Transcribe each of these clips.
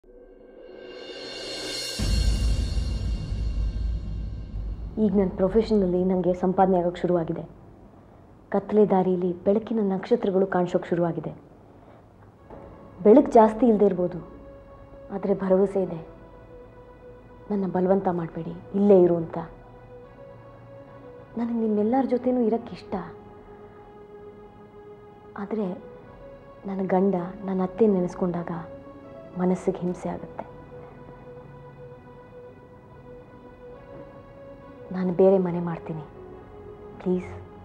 ಈಗ ನನ್ನ ಪ್ರೊಫೆಷನಲ್ಲಿ ನನಗೆ ಸಂಪಾದನೆ ಆಗೋಕ್ಕೆ ಶುರುವಾಗಿದೆ ಕತ್ತಲೆ ದಾರಿಯಲ್ಲಿ ಬೆಳಕಿನ ನಕ್ಷತ್ರಗಳು ಕಾಣಿಸೋಕೆ ಶುರುವಾಗಿದೆ ಬೆಳಕು ಜಾಸ್ತಿ ಇಲ್ಲದೆ ಇರ್ಬೋದು ಆದರೆ ಭರವಸೆ ಇದೆ ನನ್ನ ಬಲವಂತ ಮಾಡಬೇಡಿ ಇಲ್ಲೇ ಇರು ಅಂತ ನನಗೆ ನಿಮ್ಮೆಲ್ಲರ ಜೊತೆನೂ ಇರೋಕ್ಕಿಷ್ಟ ಆದರೆ ನನ್ನ ಗಂಡ ನನ್ನ ಅತ್ತೆ ನೆನೆಸ್ಕೊಂಡಾಗ ಮನಸ್ಸಿಗೆ ಹಿಂಸೆ ಆಗುತ್ತೆ ನಾನು ಬೇರೆ ಮನೆ ಮಾಡ್ತೀನಿ ಪ್ಲೀಸ್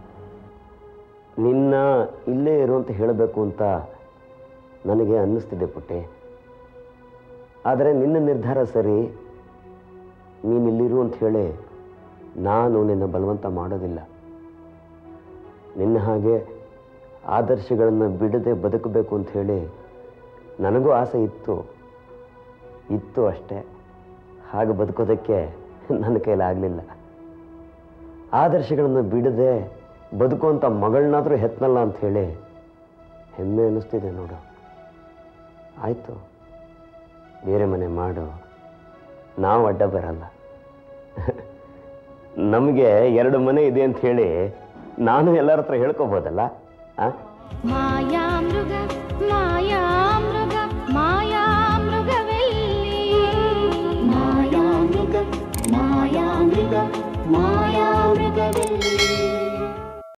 ನಿನ್ನ ಇಲ್ಲೇ ಇರು ಅಂತ ಹೇಳಬೇಕು ಅಂತ ನನಗೆ ಅನ್ನಿಸ್ತಿದೆ ಪುಟ್ಟೆ ಆದರೆ ನಿನ್ನ ನಿರ್ಧಾರ ಸರಿ ನೀನು ಇಲ್ಲಿರು ಅಂತ ಹೇಳಿ ನಾನು ನಿನ್ನ ಬಲವಂತ ಮಾಡೋದಿಲ್ಲ ನಿನ್ನ ಹಾಗೆ ಆದರ್ಶಗಳನ್ನು ಬಿಡದೆ ಬದುಕಬೇಕು ಅಂತ ಹೇಳಿ ನನಗೂ ಆಸೆ ಇತ್ತು ಇತ್ತು ಅಷ್ಟೇ ಹಾಗೆ ಬದುಕೋದಕ್ಕೆ ನನ್ನ ಕೈಲಾಗಲಿಲ್ಲ ಆದರ್ಶಗಳನ್ನು ಬಿಡದೆ ಬದುಕುವಂಥ ಮಗಳನ್ನಾದರೂ ಹೆತ್ತನಲ್ಲ ಅಂತ ಹೇಳಿ ಹೆಮ್ಮೆ ಅನ್ನಿಸ್ತಿದೆ ನೋಡು ಆಯಿತು ಬೇರೆ ಮನೆ ಮಾಡು ನಾವು ಅಡ್ಡ ಬರಲ್ಲ ನಮಗೆ ಎರಡು ಮನೆ ಇದೆ ಅಂತ ಹೇಳಿ ನಾನು ಎಲ್ಲರ ಹತ್ರ ಹೇಳ್ಕೊಬೋದಲ್ಲ ಆ ಮಾಯಾ ಮೃಗ ಮಾಯಾ